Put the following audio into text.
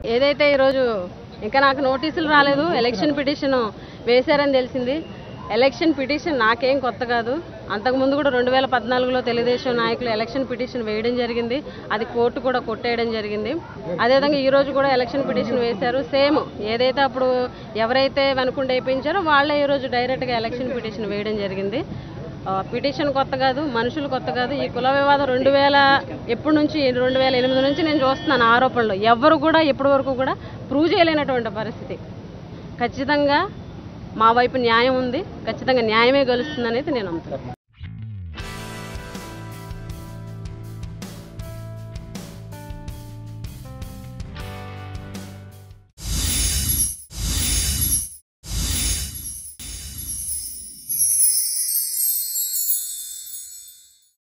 ఏదైతే ఈరోజు ఇంకా నాకు నోటీసులు రాలేదు ఎలక్షన్ పిటిషన్ వేశారని తెలిసింది ఎలక్షన్ పిటిషన్ నాకేం కొత్త కాదు అంతకుముందు కూడా రెండు వేల పద్నాలుగులో తెలుగుదేశం నాయకులు ఎలక్షన్ పిటిషన్ వేయడం జరిగింది అది కోర్టు కూడా కొట్టేయడం జరిగింది అదేవిధంగా ఈ రోజు కూడా ఎలక్షన్ పిటిషన్ వేశారు సేమ్ ఏదైతే అప్పుడు ఎవరైతే వెనుకుండా వేయించారో వాళ్ళే ఈరోజు డైరెక్ట్గా ఎలక్షన్ పిటిషన్ వేయడం జరిగింది ఆ, పిటిషన్ కొత్త కాదు మనుషులు కొత్త కాదు ఈ కుల వివాదం రెండు వేల ఎప్పటి నుంచి రెండు వేల ఎనిమిది నుంచి నేను చూస్తున్నాను ఆరోపణలు ఎవ్వరు కూడా ఇప్పటి వరకు కూడా ప్రూవ్ చేయలేనటువంటి పరిస్థితి ఖచ్చితంగా మా వైపు న్యాయం ఉంది ఖచ్చితంగా న్యాయమే గెలుస్తుంది అనేది నేను నమ్ముతాను